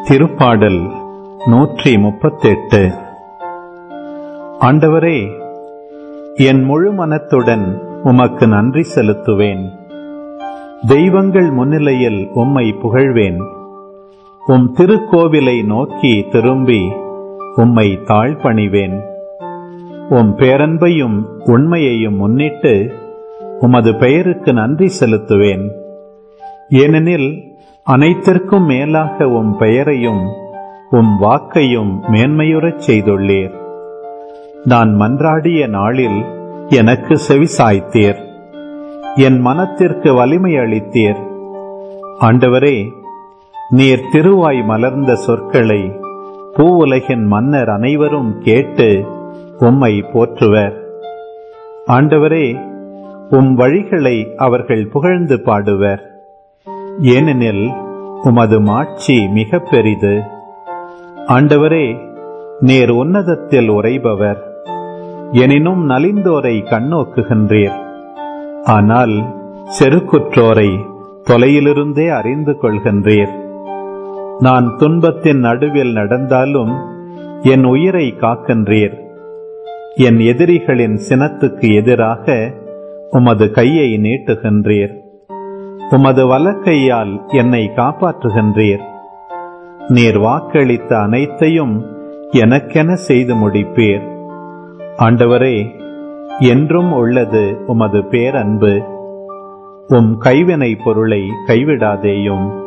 திருப்பாடல் நூற்றி முப்பத்தெட்டு ஆண்டவரே என் முழு மனத்துடன் உமக்கு நன்றி செலுத்துவேன் தெய்வங்கள் முன்னிலையில் உம்மை புகழ்வேன் உம் திருக்கோவிலை நோக்கி திரும்பி உம்மை தாழ்பணிவேன் உம் பேரன்பையும் உண்மையையும் முன்னிட்டு உமது பெயருக்கு நன்றி செலுத்துவேன் ஏனெனில் அனைத்திற்கும் மேலாக உம் பெயரையும் உம் வாக்கையும் மேன்மையுறச் செய்துள்ளீர் நான் மன்றாடிய நாளில் எனக்கு செவிசாய்த்தீர் என் மனத்திற்கு வலிமை அளித்தீர் ஆண்டவரே நீர் திருவாய் மலர்ந்த சொற்களை பூவுலகின் மன்னர் அனைவரும் கேட்டு உம்மை போற்றுவர் ஆண்டவரே உம் வழிகளை அவர்கள் புகழ்ந்து பாடுவர் ஏனெனில் உமது மாட்சி மிக பெரிது ஆண்டவரே நேர் உன்னதத்தில் உரைபவர் எனினும் நலிந்தோரை கண்ணோக்குகின்றீர் ஆனால் செருக்குற்றோரை தொலையிலிருந்தே அறிந்து கொள்கின்றீர் நான் துன்பத்தின் நடுவில் நடந்தாலும் என் உயிரை காக்கின்றீர் என் எதிரிகளின் சினத்துக்கு எதிராக உமது கையை நீட்டுகின்றீர் உமது வலக்கையால் என்னை காப்பாற்றுகின்றீர் நீர் வாக்களித்த அனைத்தையும் எனக்கென செய்து முடிப்பீர் ஆண்டவரே என்றும் உள்ளது உமது பேரன்பு உம் கைவினை பொருளை கைவிடாதேயும்